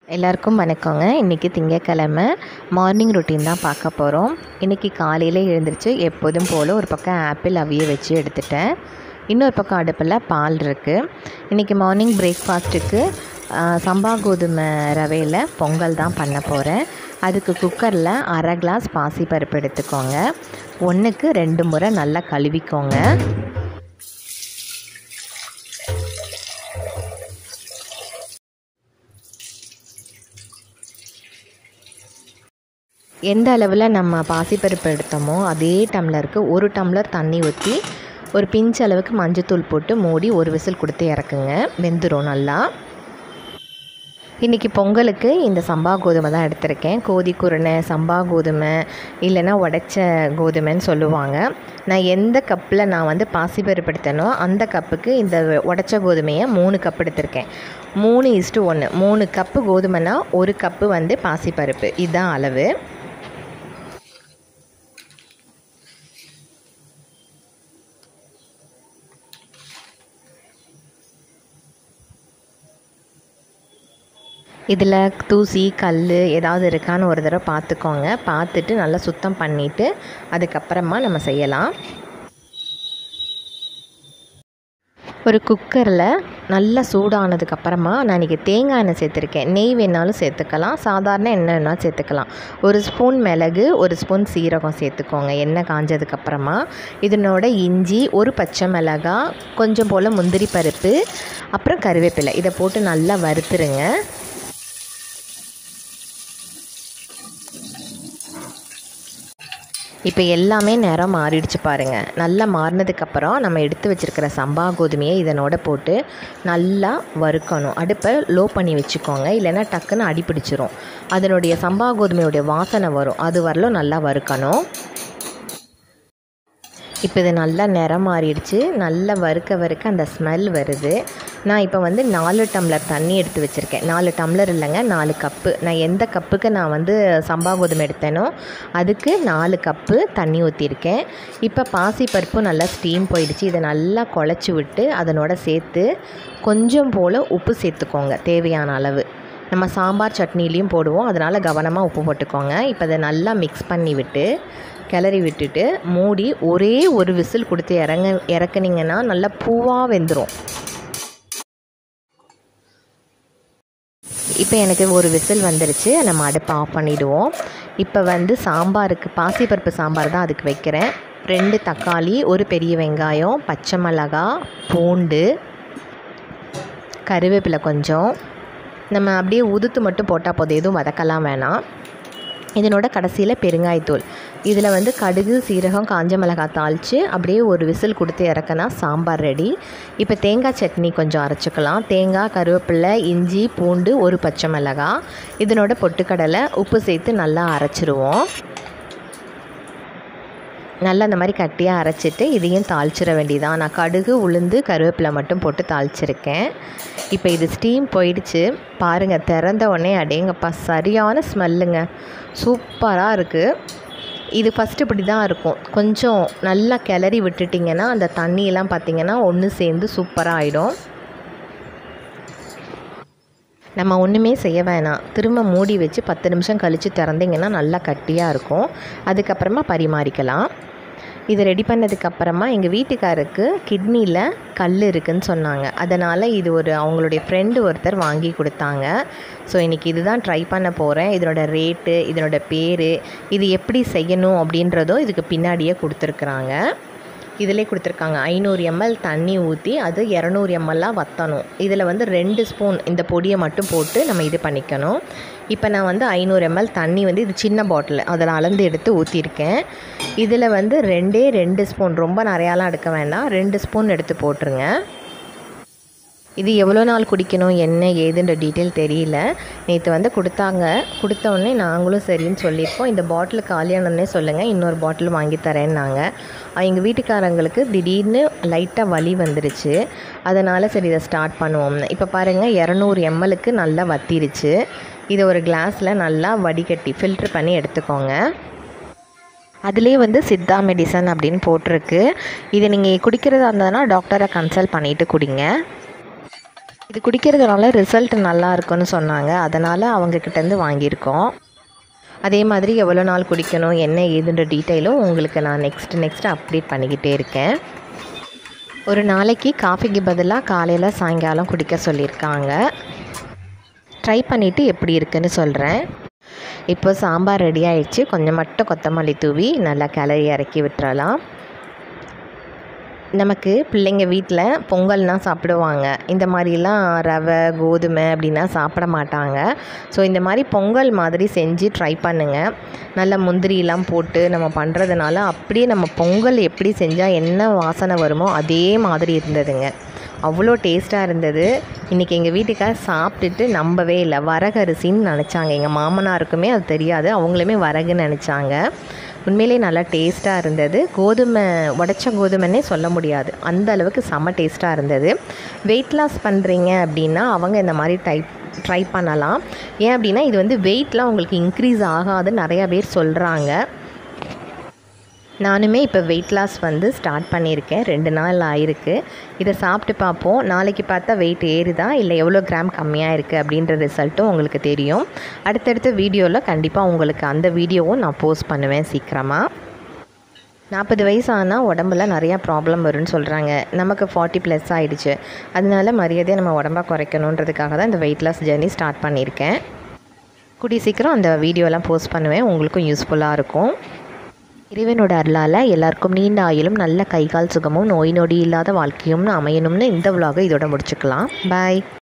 எல்லாருக்கும் வணக்கங்க இன்றைக்கி திங்கக்கிழமை மார்னிங் ரொட்டீன் தான் பார்க்க போகிறோம் இன்றைக்கி காலையில் எழுந்திரிச்சு எப்போதும் போல் ஒரு பக்கம் ஆப்பிள் அவிய வச்சு எடுத்துட்டேன் இன்னொரு பக்கம் அடுப்பில் பால் இருக்குது இன்றைக்கி மார்னிங் பிரேக்ஃபாஸ்ட்டுக்கு சம்பா கோதுமை ரவையில் பொங்கல் தான் பண்ண போகிறேன் அதுக்கு குக்கரில் அரை கிளாஸ் பாசிப்பருப்பு எடுத்துக்கோங்க ஒன்றுக்கு ரெண்டு முறை நல்லா கழுவிக்கோங்க எந்த அளவில் நம்ம பாசிப்பருப்பு எடுத்தோமோ அதே டம்ளருக்கு ஒரு டம்ளர் தண்ணி ஊற்றி ஒரு பிஞ்ச் அளவுக்கு மஞ்சத்தூள் போட்டு மூடி ஒரு விசில் கொடுத்து இறக்குங்க வெந்துடும் நல்லா இன்றைக்கி பொங்கலுக்கு இந்த சம்பா கோதுமை தான் எடுத்திருக்கேன் கோதி குருணை சம்பா கோதுமை இல்லைன்னா உடைச்ச கோதுமைன்னு சொல்லுவாங்க நான் எந்த கப்பில் நான் வந்து பாசிப்பருப்பு எடுத்தேனோ அந்த கப்புக்கு இந்த உடைச்ச கோதுமையை மூணு கப் எடுத்திருக்கேன் மூணு இஸ்ட்டு ஒன்று மூணு கப்பு கோதுமைனா ஒரு கப்பு வந்து பாசிப்பருப்பு இதுதான் அளவு இதில் தூசி கல் ஏதாவது இருக்கான்னு ஒரு தடவை பார்த்துக்கோங்க பார்த்துட்டு நல்லா சுத்தம் பண்ணிவிட்டு அதுக்கப்புறமா நம்ம செய்யலாம் ஒரு குக்கரில் நல்லா சூடானதுக்கப்புறமா நான் இன்றைக்கி தேங்காய் எண்ணெய் சேர்த்துருக்கேன் நெய் வேணாலும் சேர்த்துக்கலாம் சாதாரண எண்ணெய் வேணாலும் சேர்த்துக்கலாம் ஒரு ஸ்பூன் மிளகு ஒரு ஸ்பூன் சீரகம் சேர்த்துக்கோங்க எண்ணெய் காஞ்சதுக்கப்புறமா இதனோட இஞ்சி ஒரு பச்சை மிளகாய் கொஞ்சம் போல் முந்திரி பருப்பு அப்புறம் கருவேப்பிலை இதை போட்டு நல்லா வறுத்துருங்க இப்போ எல்லாமே நிறம் மாறிடுச்சு பாருங்கள் நல்லா மாறினதுக்கப்புறம் நம்ம எடுத்து வச்சுருக்கிற சம்பா கோதுமையை இதனோட போட்டு நல்லா வறுக்கணும் அடுப்பை லோ பண்ணி வச்சுக்கோங்க இல்லைன்னா டக்குன்னு அடி பிடிச்சிரும் அதனுடைய சம்பா கோதுமையுடைய வாசனை வரும் அது வரலும் நல்லா வறுக்கணும் இப்போ இது நல்லா நிறம் மாறிடுச்சு நல்லா வறுக்க வறுக்க அந்த ஸ்மெல் வருது நான் இப்போ வந்து நாலு டம்ளர் தண்ணி எடுத்து வச்சுருக்கேன் நாலு டம்ளர் இல்லைங்க நாலு கப்பு நான் எந்த கப்புக்கு நான் வந்து சம்பா கோதுமை எடுத்தேனோ அதுக்கு நாலு கப்பு தண்ணி ஊற்றிருக்கேன் இப்போ பாசிப்பருப்பும் நல்லா ஸ்டீம் போயிடுச்சு இதை நல்லா குழச்சி விட்டு அதனோட சேர்த்து கொஞ்சம் போல் உப்பு சேர்த்துக்கோங்க தேவையான அளவு நம்ம சாம்பார் சட்னிலையும் போடுவோம் அதனால் கவனமாக உப்பு போட்டுக்கோங்க இப்போ அதை நல்லா மிக்ஸ் பண்ணி விட்டு கிளறி விட்டுட்டு மூடி ஒரே ஒரு விசில் கொடுத்து இறங்க இறக்குனிங்கன்னா நல்லா பூவாக வெந்துடும் இப்போ எனக்கு ஒரு விசில் வந்துருச்சு நம்ம அடுப்பை ஆஃப் பண்ணிவிடுவோம் இப்போ வந்து சாம்பாருக்கு பாசிப்பருப்பு சாம்பார் தான் அதுக்கு வைக்கிறேன் ரெண்டு தக்காளி ஒரு பெரிய வெங்காயம் பச்சை மிளகா பூண்டு கருவேப்பிலை கொஞ்சம் நம்ம அப்படியே உதுத்து மட்டும் போட்டால் போதும் எதுவும் வதக்கலாம் வேணாம் இதனோட கடைசியில் பெருங்காயத்தூள் இதில் வந்து கடுகு சீரகம் காஞ்ச மிளகாய் தாளித்து அப்படியே ஒரு விசில் கொடுத்து இறக்கினா சாம்பார் ரெடி இப்போ தேங்காய் சட்னி கொஞ்சம் அரைச்சிக்கலாம் தேங்காய் கருவேப்பிலை இஞ்சி பூண்டு ஒரு பச்சை மிளகாய் இதனோட பொட்டுக்கடலை உப்பு சேர்த்து நல்லா அரைச்சிருவோம் நல்லா அந்த மாதிரி கட்டியாக அரைச்சிட்டு இதையும் தாளிச்சிட வேண்டியதான் நான் கடுகு உளுந்து கருவேப்பிலை மட்டும் போட்டு தாளிச்சிருக்கேன் இப்போ இது ஸ்டீம் போயிடுச்சு பாருங்கள் திறந்த உடனே அடேங்கப்பா சரியான ஸ்மெல்லுங்க சூப்பராக இருக்குது இது ஃபஸ்ட்டு இப்படி தான் இருக்கும் கொஞ்சம் நல்லா கிளறி விட்டுட்டிங்கன்னா அந்த தண்ணியெல்லாம் பார்த்திங்கன்னா ஒன்று சேர்ந்து சூப்பராக ஆகிடும் நம்ம ஒன்றுமே செய்ய வேணாம் திரும்ப மூடி வச்சு பத்து நிமிஷம் கழித்து திறந்திங்கன்னா நல்லா கட்டியாக இருக்கும் அதுக்கப்புறமா பரிமாறிக்கலாம் இது ரெடி பண்ணதுக்கப்புறமா எங்கள் வீட்டுக்காருக்கு கிட்னியில் கல் இருக்குதுன்னு சொன்னாங்க அதனால் இது ஒரு அவங்களுடைய ஃப்ரெண்டு ஒருத்தர் வாங்கி கொடுத்தாங்க ஸோ இன்றைக்கி இதுதான் ட்ரை பண்ண போகிறேன் இதனோட ரேட்டு இதனோட பேர் இது எப்படி செய்யணும் அப்படின்றதும் இதுக்கு பின்னாடியே கொடுத்துருக்குறாங்க இதிலே கொடுத்துருக்காங்க ஐநூறு எம்எல் தண்ணி ஊற்றி அது இரநூறு எம்எல்லாம் வற்றணும் இதில் வந்து ரெண்டு ஸ்பூன் இந்த பொடியை மட்டும் போட்டு நம்ம இது பண்ணிக்கணும் இப்போ நான் வந்து ஐநூறு எம்எல் தண்ணி வந்து இது சின்ன பாட்டில் அதில் அளந்து எடுத்து ஊற்றிருக்கேன் இதில் வந்து ரெண்டே ரெண்டு ஸ்பூன் ரொம்ப நிறையாலாம் எடுக்க வேண்டாம் ரெண்டு ஸ்பூன் எடுத்து போட்டுருங்க இது எவ்வளோ நாள் குடிக்கணும் என்ன ஏதுன்ற டீட்டெயில் தெரியல நேற்று வந்து கொடுத்தாங்க கொடுத்தோடனே நாங்களும் சரின்னு சொல்லியிருக்கோம் இந்த பாட்டில் காலியானோடனே சொல்லுங்கள் இன்னொரு பாட்டில் வாங்கி தரேன்னாங்க எங்கள் வீட்டுக்காரங்களுக்கு திடீர்னு லைட்டாக வலி வந்துருச்சு அதனால் சரி இதை ஸ்டார்ட் பண்ணுவோம்னு இப்போ பாருங்கள் இரநூறு எம்எலுக்கு நல்லா வத்திருச்சு இதை ஒரு கிளாஸில் நல்லா வடிகட்டி ஃபில்ட்ரு பண்ணி எடுத்துக்கோங்க அதிலே வந்து சித்தா மெடிசன் அப்படின்னு போட்டிருக்கு இதை நீங்கள் குடிக்கிறதா இருந்ததுன்னா டாக்டரை கன்சல்ட் பண்ணிவிட்டு குடிங்க இது குடிக்கிறதுனால ரிசல்ட் நல்லா இருக்குன்னு சொன்னாங்க அதனால் அவங்கக்கிட்டேருந்து வாங்கியிருக்கோம் அதே மாதிரி எவ்வளோ நாள் குடிக்கணும் என்ன ஏதுன்ற டீட்டெயிலும் உங்களுக்கு நான் நெக்ஸ்ட் நெக்ஸ்ட் அப்டேட் பண்ணிக்கிட்டே இருக்கேன் ஒரு நாளைக்கு காஃபிக்கு பதிலாக காலையில் சாயங்காலம் குடிக்க சொல்லியிருக்காங்க ட்ரை பண்ணிவிட்டு எப்படி இருக்குன்னு சொல்கிறேன் இப்போ சாம்பார் ரெடி ஆயிடுச்சு கொஞ்சம் மட்டும் கொத்தமல்லி தூவி நல்லா கிளறி இறக்கி விட்டுறலாம் நமக்கு பிள்ளைங்க வீட்டில் பொங்கல்னால் சாப்பிடுவாங்க இந்த மாதிரிலாம் ரவை கோதுமை அப்படின்னா சாப்பிட மாட்டாங்க ஸோ இந்த மாதிரி பொங்கல் மாதிரி செஞ்சு ட்ரை பண்ணுங்கள் நல்ல முந்திரியெலாம் போட்டு நம்ம பண்ணுறதுனால அப்படியே நம்ம பொங்கல் எப்படி செஞ்சால் என்ன வாசனை வருமோ அதே மாதிரி இருந்ததுங்க அவ்வளோ டேஸ்ட்டாக இருந்தது இன்றைக்கி எங்கள் வீட்டுக்கார் சாப்பிட்டுட்டு நம்பவே இல்லை வரகரிசின்னு நினச்சாங்க எங்கள் மாமனாருக்குமே அது தெரியாது அவங்களுமே வரகுன்னு நினச்சாங்க உண்மையிலே நல்லா டேஸ்ட்டாக இருந்தது கோதுமை உடச்ச கோதுமைன்னே சொல்ல முடியாது அந்த அளவுக்கு செம்ம டேஸ்ட்டாக இருந்தது வெயிட் லாஸ் பண்ணுறீங்க அப்படின்னா அவங்க இந்த மாதிரி டைப் ட்ரை பண்ணலாம் ஏன் அப்படின்னா இது வந்து வெயிட்லாம் உங்களுக்கு இன்க்ரீஸ் ஆகாதுன்னு நிறையா பேர் சொல்கிறாங்க நானுமே இப்போ வெயிட் லாஸ் வந்து ஸ்டார்ட் பண்ணியிருக்கேன் ரெண்டு நாள் ஆயிருக்கு இதை சாப்பிட்டு பார்ப்போம் நாளைக்கு பார்த்தா வெயிட் ஏறுதா இல்லை எவ்வளோ கிராம் கம்மியாக இருக்குது அப்படின்ற ரிசல்ட்டும் உங்களுக்கு தெரியும் அடுத்தடுத்த வீடியோவில் கண்டிப்பாக உங்களுக்கு அந்த வீடியோவும் நான் போஸ்ட் பண்ணுவேன் சீக்கிரமாக நாற்பது வயசு ஆனால் உடம்புல நிறையா ப்ராப்ளம் வரும்னு சொல்கிறாங்க நமக்கு ஃபார்ட்டி ப்ளஸ் ஆகிடுச்சு அதனால மரியாதையை நம்ம உடம்ப குறைக்கணுன்றதுக்காக தான் இந்த வெயிட் லாஸ் ஜேர்னி ஸ்டார்ட் பண்ணியிருக்கேன் கூடிய சீக்கிரம் அந்த வீடியோலாம் போஸ்ட் பண்ணுவேன் உங்களுக்கும் யூஸ்ஃபுல்லாக இருக்கும் இறைவனோட அருளால் எல்லாருக்கும் நீண்ட ஆயுளும் நல்ல கைகால் சுகமும் நோய் நொடி இல்லாத வாழ்க்கையும் அமையணும்னு இந்த விலாகை இதோட முடிச்சுக்கலாம் பாய்